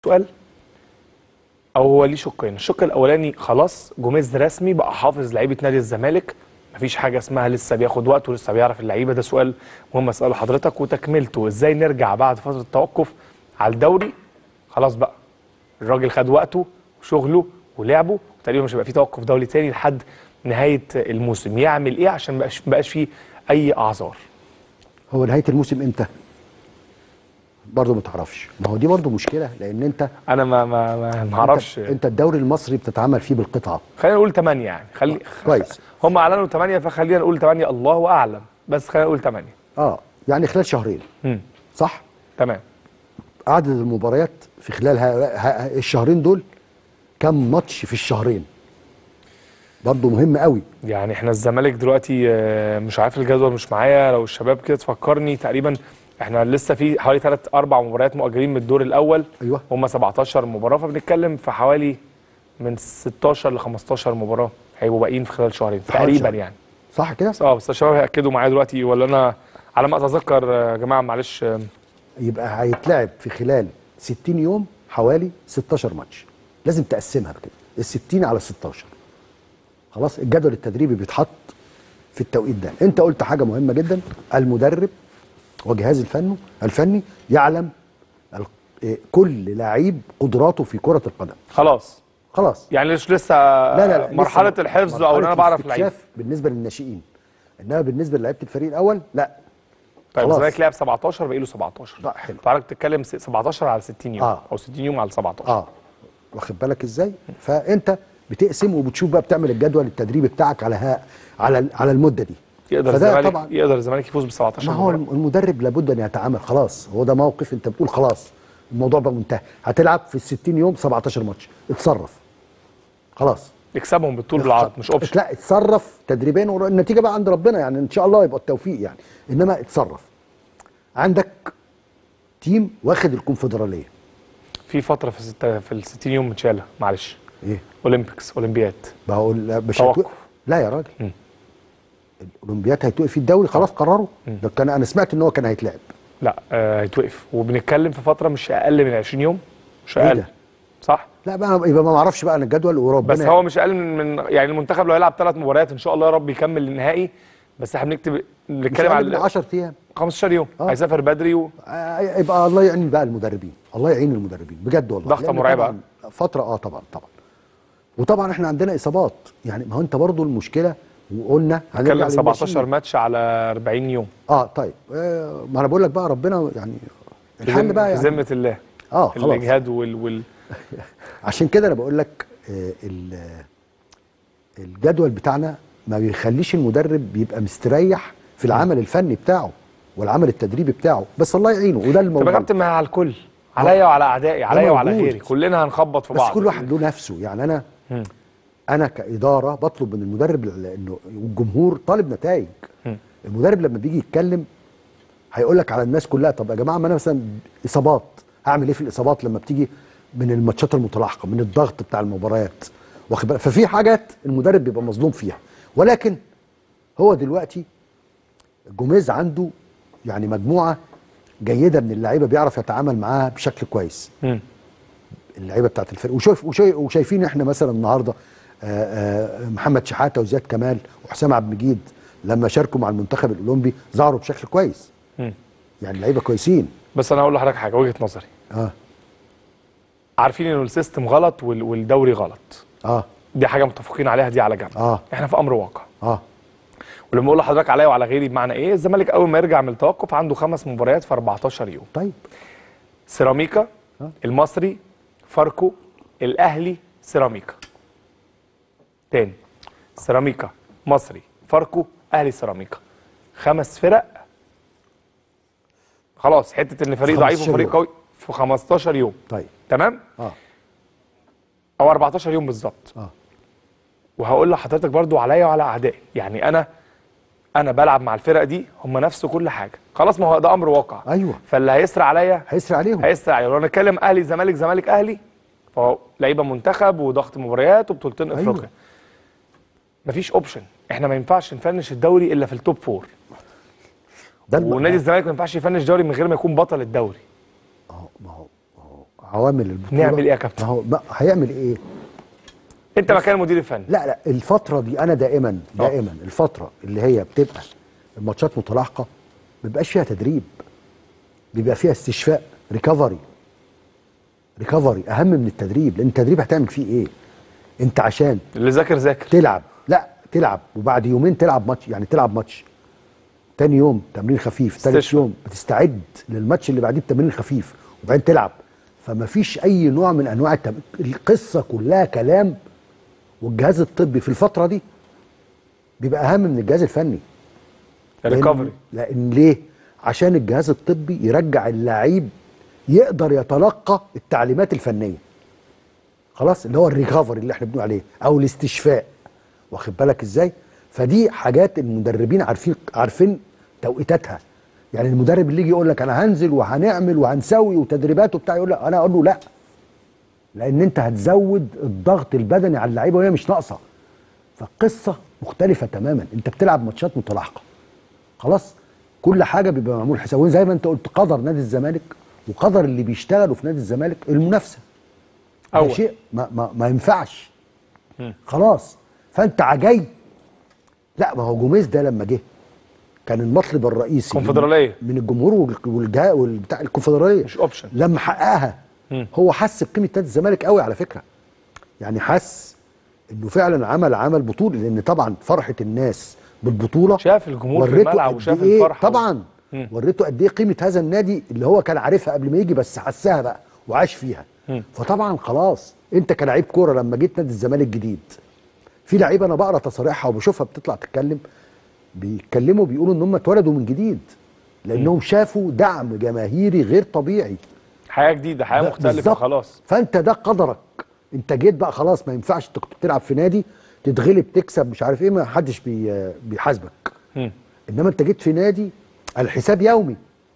السؤال او هو ليه شقين الشق الاولاني خلاص جوميز رسمي بقى حافظ لعيبه نادي الزمالك مفيش حاجه اسمها لسه بياخد وقت ولسه بيعرف اللعيبه ده سؤال مهم اساله لحضرتك وتكملته ازاي نرجع بعد فتره التوقف على الدوري خلاص بقى الراجل خد وقته وشغله ولعبه وتقريبا مش هيبقى فيه توقف دولي تاني لحد نهايه الموسم يعمل ايه عشان ما بقاش- ما بقاش فيه اي اعذار هو نهايه الموسم امتى برضه ما تعرفش ما هو دي برضه مشكله لان انت انا ما ما ما ما اعرفش انت, انت الدوري المصري بتتعامل فيه بالقطعه خلينا نقول 8 يعني خلي كويس. هم اعلنوا 8 فخلينا نقول 8 الله اعلم بس خلينا نقول 8 اه يعني خلال شهرين امم صح تمام عدد المباريات في خلال ها ها الشهرين دول كم ماتش في الشهرين برضه مهم قوي يعني احنا الزمالك دلوقتي آه، مش عارف الجدول مش معايا لو الشباب كده تفكرني تقريبا احنا لسه في حوالي ثلاث اربع مباريات مؤجلين من الدور الاول ايوه هم 17 مباراه فبنتكلم في حوالي من 16 ل 15 مباراه هيبقوا باقيين في خلال شهرين في حوالي تقريبا شهر. يعني صح كده اه بس الشباب هياكدوا معايا دلوقتي ولا انا على ما اتذكر آه، يا جماعه معلش آه، يبقى هيتلعب في خلال 60 يوم حوالي 16 ماتش لازم تقسمها كده ال 60 على 16 خلاص الجدول التدريبي بيتحط في التوقيت ده انت قلت حاجه مهمه جدا المدرب وجهاز الفني الفني يعلم ال- إيه، كل لعيب قدراته في كره القدم خلاص خلاص يعني مش لسه لا لا, لا مرحله لسه الحفظ او ان انا مرحلة بعرف لعيب الاستكشاف بالنسبه للناشئين انما بالنسبه للعيبه الفريق الاول لا طيب خلاص. الزمالك لعب 17 باقي له 17 لا حلو فحضرتك بتتكلم س- 17 على 60 يوم آه. او 60 يوم على 17 اه واخد بالك ازاي فانت بتقسم وبتشوف بقى بتعمل الجدول التدريبي بتاعك على ها على على المده دي يقدر فده الزمالك طبعا يقدر الزمالك يفوز ب 17 ما هو مباراة. المدرب لابد ان يتعامل خلاص هو ده موقف انت بتقول خلاص الموضوع بقى منتهي هتلعب في ال 60 يوم 17 ماتش اتصرف خلاص يكسبهم بالطول بالعرض مش اوبشن لا اتصرف تدريبيا والنتيجه بقى عند ربنا يعني ان شاء الله يبقى التوفيق يعني انما اتصرف عندك تيم واخد الكونفدراليه في فتره في ست... في ال 60 يوم متشاله معلش ايه اولمبيكس اولمبياد بقول مش توقف. هتوقف لا يا راجل مم. الاولمبياد هيتوقف فيه الدوري خلاص قرروا ده كان انا سمعت ان هو كان هيتلعب لا آه هيتوقف وبنتكلم في فتره مش اقل من 20 يوم مش إيه اقل ده؟ صح لا بقى يبقى ما اعرفش بقى انا الجدول وربنا بس هو مش اقل من, من يعني المنتخب لو هيلعب ثلاث مباريات ان شاء الله يا رب يكمل النهائي بس احنا بنكتب بنتكلم على على 10 ايام 15 يوم آه. هيسافر بدري و... آه، يبقى الله يعين بقى المدربين الله يعين المدربين بجد والله ضغطة لأن مرعبة. طبعاً فتره اه طبعا طبعا وطبعا احنا عندنا اصابات يعني ما هو انت برضو المشكله وقلنا هنرجع نتكلم 17 للناشئين. ماتش على 40 يوم اه طيب آه ما انا بقول لك بقى ربنا يعني في الحل ذم- بقى في يعني ذمه الله اه خلاص الاجهاد وال... وال... عشان كده انا بقول لك آه، ال- الجدول بتاعنا ما بيخليش المدرب بيبقى مستريح في العمل الفني بتاعه والعمل التدريبي بتاعه بس الله يعينه وده طب يا الموضوع كابتن ما هي على الكل عليا وعلى اعدائي عليا وعلى موجود. غيري كلنا هنخبط في بس بعض كل واحد له نفسه يعني انا مم. انا كاداره بطلب من المدرب لانه والجمهور طالب نتائج مم. المدرب لما بيجي يتكلم هيقول لك على الناس كلها طب يا جماعه ما انا مثلا اصابات هعمل ايه في الاصابات لما بتيجي من الماتشات المتلاحقه من الضغط بتاع المباريات واخد بالك ففي حاجات المدرب بيبقى مظلوم فيها ولكن هو دلوقتي جوميز عنده يعني مجموعه جيده من اللعيبه بيعرف يتعامل معاها بشكل كويس مم. اللعيبه بتاعت الفريق وشوف وشايف وشايفين احنا مثلا النهارده آه، آه، محمد شحاته وزياد كمال وحسام عبد المجيد لما شاركوا مع المنتخب الاولمبي ظهروا بشكل كويس مم. يعني لعيبه كويسين بس انا هقول لحضرتك حاجه وجهه نظري اه عارفين ان السيستم غلط وال- والدوري غلط اه دي حاجه متفقين عليها دي على جنب اه احنا في امر واقع اه ولما اقول لحضرتك عليا وعلى غيري بمعنى ايه الزمالك اول ما يرجع من التوقف عنده خمس مباريات في 14 يوم طيب سيراميكا آه. المصري فاركو الاهلي سيراميكا تاني سيراميكا مصري فاركو اهلي سيراميكا خمس فرق خلاص حته ان فريق في ضعيف 15 وفريق يوم. قوي في 15 يوم طيب تمام اه او 14 يوم بالظبط اه وهقول لحضرتك برضو عليا وعلى اعدائي يعني انا انا بلعب مع الفرق دي هم نفس كل حاجه خلاص ما هو ده امر واقع ايوه فاللي هيسرع عليا هيسرع عليهم هيسرع عليا لو نتكلم اهلي زمالك زمالك اهلي فهو لعيبه منتخب وضغط مباريات وبطولتين أيوة. افريقيا مفيش اوبشن احنا ما ينفعش نفنش الدوري الا في التوب فور ده الم- ونادي الزمالك ما ينفعش يفنش دوري من غير ما يكون بطل الدوري ما هو ما هو ما هو عوامل البطوله نعمل إيه يا كابتن؟ ما هو ما هيعمل ايه انت مكان المدير الفني لا لا الفتره دي انا دائما آه. دائما الفتره اللي هي بتبقى الماتشات متلاحقه ما بيبقاش فيها تدريب بيبقى فيها استشفاء ريكفري ريكفري اهم من التدريب لان التدريب هتعمل فيه ايه انت عشان اللي ذاكر ذاكر تلعب لا تلعب وبعد يومين تلعب ماتش يعني تلعب ماتش تاني يوم تمرين خفيف تالت استشفى. يوم بتستعد للماتش اللي بعديه بتمرين خفيف وبعدين تلعب فما فيش اي نوع من انواع التم... القصه كلها كلام والجهاز الطبي في الفتره دي بيبقى اهم من الجهاز الفني الريكفري لأن- لان ليه عشان الجهاز الطبي يرجع اللعيب يقدر يتلقى التعليمات الفنيه خلاص اللي هو الريكفري اللي احنا بنقول عليه او الاستشفاء واخد بالك ازاي فدي حاجات المدربين عارفين عارفين توقيتاتها يعني المدرب اللي يجي يقول لك انا هنزل وهنعمل وهنسوي وتدريبات وبتاع يقول لك انا اقول له لا لان انت هتزود الضغط البدني على اللعيبه وهي مش ناقصه فالقصه مختلفه تماما انت بتلعب ماتشات متلاحقه خلاص كل حاجه بيبقى معمول حساب وزي ما انت قلت قدر نادي الزمالك وقدر اللي بيشتغلوا في نادي الزمالك المنافسه ده أول. شيء ما, ما, ما ينفعش خلاص فانت عجاي لا ما هو جوميز ده لما جه كان المطلب الرئيسي كونفدرالية. من الجمهور والج- والجهاء والبتاع الكونفدراليه مش اوبشن لما حققها هو حس بقيمه نادي الزمالك قوي على فكره يعني حس انه فعلا عمل عمل بطولي لان طبعا فرحه الناس بالبطوله شاف الجمهور في وريته الملعب قد وشاف إيه الفرحة. طبعا مم. وريته قد ايه قيمه هذا النادي اللي هو كان عارفها قبل ما يجي بس حسها بقى وعاش فيها مم. فطبعا خلاص انت كلاعب كوره لما جيت نادي الزمالك جديد في لعيبه انا بقرا تصاريحها وبشوفها بتطلع تتكلم بيتكلموا بيقولوا ان هم اتولدوا من جديد لانهم شافوا دعم جماهيري غير طبيعي حياه جديده حياه ده مختلفه بالظبط. خلاص فانت ده قدرك انت جيت بقى خلاص ما ينفعش انت كنت بتلعب في نادي تتغلب تكسب مش عارف ايه ما حدش بي بيحاسبك مم. انما انت جيت في نادي الحساب يومي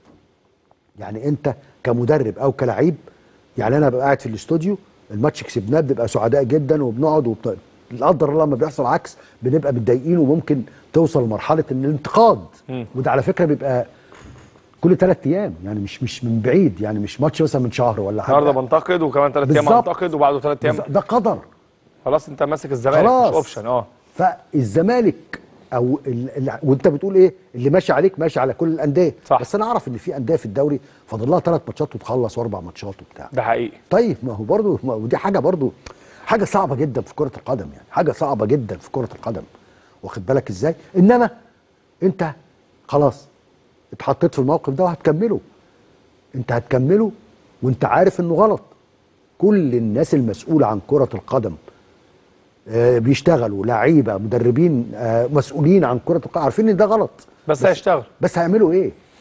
يعني انت كمدرب او كلعيب يعني انا ببقى قاعد في الاستوديو الماتش كسبناه بنبقى سعداء جدا وبنقعد وبت... لا قدر الله لما بيحصل عكس بنبقى متضايقين وممكن توصل لمرحله ان الانتقاد مم. وده على فكره بيبقى كل ثلاث ايام يعني مش مش من بعيد يعني مش ماتش مثلا من شهر ولا حاجه النهارده بنتقد وكمان ثلاث ايام بالظبط. هنتقد وبعده ثلاث ايام بالظبط. ده قدر خلاص انت ماسك الزمالك خلاص مش اوبشن اه فالزمالك او ال... ال... وانت بتقول ايه اللي ماشي عليك ماشي على كل الانديه صح. بس انا اعرف ان في انديه في الدوري فاضل لها ثلاث ماتشات وتخلص واربع ماتشات وبتاع ده حقيقي طيب ما هو برضه ما ودي حاجه برضه حاجه صعبه جدا في كره القدم يعني حاجه صعبه جدا في كره القدم واخد بالك ازاي انما انت خلاص اتحطيت في الموقف ده وهتكمله انت هتكمله وانت عارف انه غلط كل الناس المسؤوله عن كره القدم آه، بيشتغلوا لعيبه مدربين آه، مسؤولين عن كره القدم عارفين ان ده غلط بس هيشتغل بس هيعملوا ايه